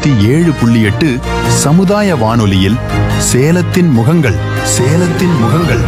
நூத்தி ஏழு புள்ளி எட்டு சமுதாய வானொலியில் சேலத்தின் முகங்கள் சேலத்தின் முகங்கள்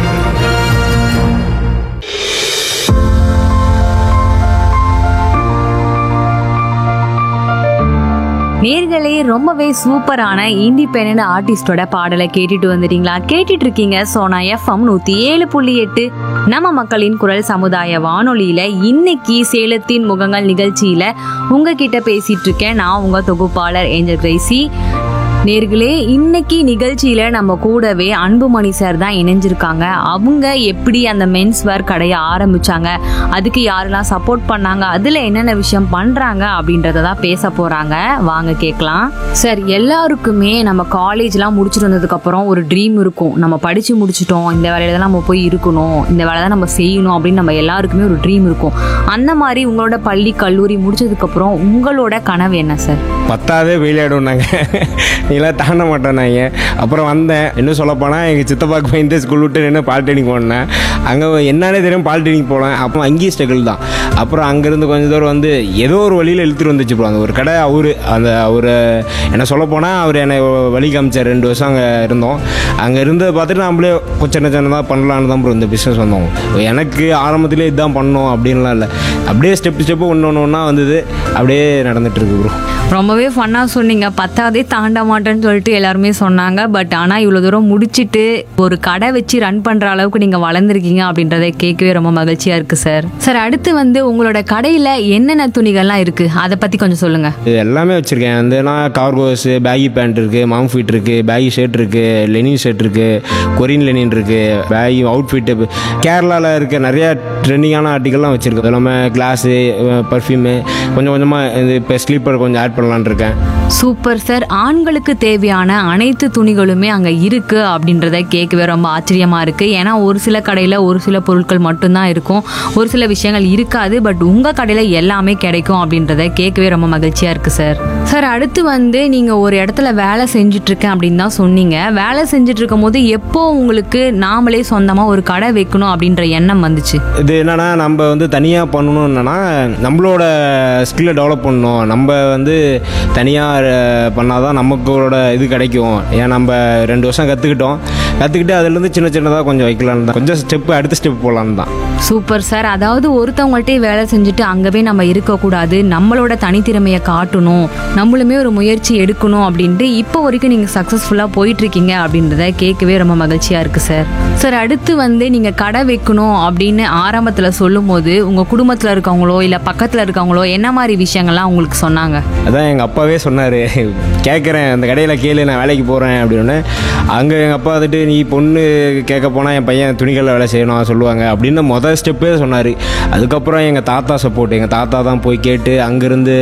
நேர்களே ரொம்பவே சூப்பரான இண்டிபெண்ட் ஆர்டிஸ்டோட பாடலை கேட்டுட்டு வந்துட்டீங்களா கேட்டுட்டு இருக்கீங்க சோனா எஃப்எம் நூத்தி ஏழு புள்ளி எட்டு நம்ம மக்களின் குரல் சமுதாய வானொலியில இன்னைக்கு சேலத்தின் முகங்கள் நிகழ்ச்சியில உங்ககிட்ட பேசிட்டு இருக்கேன் நான் உங்க தொகுப்பாளர் ஏஞ்சல் கிரேசி நேர்களே இன்னைக்கு நிகழ்ச்சியில நம்ம கூடவே அன்புமணி சார் தான் இணைஞ்சிருக்காங்க அவங்க எப்படி அந்த மென்ஸ் வேர் கடையை ஆரம்பிச்சாங்க அதுக்கு யாரெல்லாம் சப்போர்ட் பண்ணாங்க அதுல என்னென்ன விஷயம் பண்றாங்க அப்படின்றத தான் பேச போறாங்க வாங்க கேட்கலாம் சார் எல்லாருக்குமே நம்ம காலேஜ்லாம் முடிச்சுட்டு வந்ததுக்கு அப்புறம் ஒரு ட்ரீம் இருக்கும் நம்ம படிச்சு முடிச்சிட்டோம் இந்த வேலையில தான் நம்ம போய் இருக்கணும் இந்த வேலை தான் நம்ம செய்யணும் அப்படின்னு நம்ம எல்லாருக்குமே ஒரு ட்ரீம் இருக்கும் அந்த மாதிரி உங்களோட பள்ளி கல்லூரி முடிச்சதுக்கு அப்புறம் உங்களோட கனவு என்ன சார் பத்தாவதே வெயிலாயிடும்னாங்க இதெல்லாம் தாண்ட மாட்டோம்னாங்க அப்புறம் வந்தேன் இன்னும் சொல்லப்போனால் எங்கள் சித்தப்பாக்கு பயந்து ஸ்கூல் விட்டு என்ன பாலிடெக்னிக் போனேன் அங்கே என்னன்னே தெரியும் பாலிடெக்னிக் போனேன் அப்புறம் அங்கேயும் ஸ்ட்ரகிள் தான் அப்புறம் அங்கேருந்து கொஞ்சம் தூரம் வந்து ஏதோ ஒரு வழியில் இழுத்துட்டு வந்துச்சு ப்ரோ அந்த ஒரு கடை அவர் அந்த அவர் என்ன சொல்லப்போனால் அவர் என்னை வழி காமிச்சார் ரெண்டு வருஷம் அங்கே இருந்தோம் அங்கே இருந்ததை பார்த்துட்டு நம்மளே சின்ன சின்னதாக பண்ணலான்னு தான் ப்ரோ இந்த பிஸ்னஸ் வந்தோம் எனக்கு ஆரம்பத்திலே இதுதான் பண்ணோம் அப்படின்லாம் இல்லை அப்படியே ஸ்டெப் ஸ்டெப்பு ஒன்று ஒன்று ஒன்றா வந்தது அப்படியே நடந்துட்டு இருக்கு ப்ரோ ரொம்பவே ஃபன்னாக சொன்னீங்க பத்தாவதே தாண்ட மாட்டேன்னு சொல்லிட்டு எல்லாருமே சொன்னாங்க பட் ஆனால் இவ்வளோ தூரம் முடிச்சிட்டு ஒரு கடை வச்சு ரன் பண்ணுற அளவுக்கு நீங்கள் வளர்ந்துருக்கீங்க அப்படின்றத கேட்கவே ரொம்ப மகிழ்ச்சியாக இருக்குது சார் சார் அடுத்து வந்து உங்களோட கடையில் என்னென்ன துணிகள்லாம் இருக்குது அதை பற்றி கொஞ்சம் சொல்லுங்கள் இது எல்லாமே வச்சுருக்கேன் வந்து நான் கார்கோஸு பேகி பேண்ட் இருக்குது மாம் ஃபிட் இருக்குது பேகி ஷர்ட் இருக்குது லெனின் ஷர்ட் இருக்குது கொரியன் லெனின் இருக்குது பேகி அவுட்ஃபிட்டு கேரளாவில் இருக்க நிறைய ட்ரெண்டிங்கான ஆர்டிக்கல்லாம் வச்சுருக்கேன் அது இல்லாமல் கிளாஸு பர்ஃப்யூமு கொஞ்சம் கொஞ்சமாக இது இப்போ ஸ்லீப்பர் கொஞ்சம் ஆட் பண்ணலான்னு இருக்கேன் சூப்பர் சார் ஆண்களுக்கு தேவையான அனைத்து துணிகளுமே அங்கே இருக்கு அப்படின்றத கேட்கவே ரொம்ப ஆச்சரியமா இருக்கு ஏன்னா ஒரு சில கடையில் ஒரு சில பொருட்கள் மட்டும்தான் இருக்கும் ஒரு சில விஷயங்கள் இருக்காது பட் உங்க கடையில் எல்லாமே கிடைக்கும் அப்படின்றத கேட்கவே ரொம்ப மகிழ்ச்சியா இருக்கு சார் சார் அடுத்து வந்து நீங்க ஒரு இடத்துல வேலை செஞ்சுட்டு இருக்கேன் அப்படின்னு தான் சொன்னீங்க வேலை செஞ்சுட்டு இருக்கும் போது எப்போ உங்களுக்கு நாமளே சொந்தமா ஒரு கடை வைக்கணும் அப்படின்ற எண்ணம் வந்துச்சு இது என்னன்னா நம்ம வந்து தனியாக பண்ணணும்னா நம்மளோட ஸ்கில்லை டெவலப் பண்ணணும் நம்ம வந்து தனியாக பண்ணால் தான் நமக்கோட இது கிடைக்கும் ஏன் நம்ம ரெண்டு வருஷம் கற்றுக்கிட்டோம் கற்றுக்கிட்டு அதுலேருந்து சின்ன சின்னதாக கொஞ்சம் வைக்கலான்னு தான் கொஞ்சம் ஸ்டெப்பு அடுத்த ஸ்டெப் போகலான்னு தான் சூப்பர் சார் அதாவது ஒருத்தவங்கள்ட்டே வேலை செஞ்சுட்டு அங்கவே நம்ம இருக்கக்கூடாது நம்மளோட தனித்திறமையை காட்டணும் நம்மளுமே ஒரு முயற்சி எடுக்கணும் அப்படின்ட்டு இப்போ வரைக்கும் நீங்கள் சக்ஸஸ்ஃபுல்லாக போயிட்டு இருக்கீங்க அப்படின்றத கேட்கவே ரொம்ப மகிழ்ச்சியாக இருக்குது சார் சார் அடுத்து வந்து நீங்கள் கடை வைக்கணும் அப்படின்னு ஆரம்பத்தில் சொல்லும்போது உங்கள் குடும்பத்தில் இருக்கவங்களோ இல்லை பக்கத்தில் இருக்கவங்களோ என்ன மாதிரி விஷயங்கள்லாம் உங்களுக்கு சொன்னாங்க அதான் எங்கள் அப்பாவே சொன்னார் கேட்குறேன் அந்த கடையில் கேளு நான் வேலைக்கு போகிறேன் அப்படின்னு அங்கே எங்கள் அப்பா வந்துட்டு நீ பொண்ணு கேட்க போனால் என் பையன் துணிகளில் வேலை செய்யணும் சொல்லுவாங்க அப்படின்னு மொதல் ஸ்டெப்பே சொன்னார் அதுக்கப்புறம் எங்கள் தாத்தா சப்போர்ட் எங்கள் தாத்தா தான் போய் கேட்டு அங்கேருந்து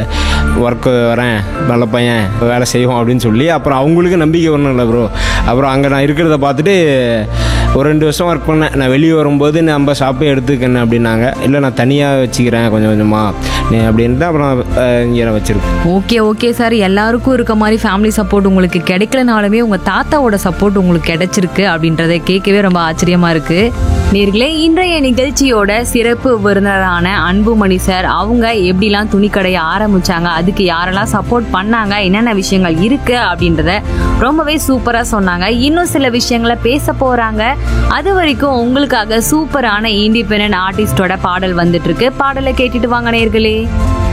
ஒர்க்கு வரேன் நல்ல பையன் வேலை செய்வோம் அப்படின்னு சொல்லி அப்புறம் அவங்களுக்கு நம்பிக்கை ஒன்றும் இல்லை ப்ரோ அப்புறம் அங்கே நான் இருக்கிறத பார்த்துட்டு ஒரு ரெண்டு வருஷம் ஒர்க் பண்ணேன் நான் வெளியே வரும்போது நம்ம ஷாப்பே எடுத்துக்கணும் அப்படின்னாங்க இல்லை நான் தனியாக வச்சுக்கிறேன் கொஞ்சம் கொஞ்சமாக நீ அப்படின்ட்டு அப்புறம் அஹ், இங்கே நான் வச்சுருக்கேன் ஓகே ஓகே சார் எல்லாருக்கும் இருக்க மாதிரி ஃபேமிலி சப்போர்ட் உங்களுக்கு கிடைக்கலனாலுமே உங்க தாத்தாவோட சப்போர்ட் உங்களுக்கு கிடைச்சிருக்கு அப்படின்றத கேட்கவே ரொம்ப ஆச்சரியமா இருக்கு நேர்களே இன்றைய நிகழ்ச்சியோட சிறப்பு விருந்தினரான அன்புமணி சார் அவங்க எப்படிலாம் துணிக்கடையை ஆரம்பிச்சாங்க அதுக்கு யாரெல்லாம் சப்போர்ட் பண்ணாங்க என்னென்ன விஷயங்கள் இருக்கு அப்படின்றத ரொம்பவே சூப்பரா சொன்னாங்க இன்னும் சில விஷயங்களை பேச போறாங்க அது வரைக்கும் உங்களுக்காக சூப்பரான இண்டிபெண்டன்ட் ஆர்டிஸ்டோட பாடல் வந்துட்டு இருக்கு பாடலை கேட்டுட்டு வாங்க நேர்களே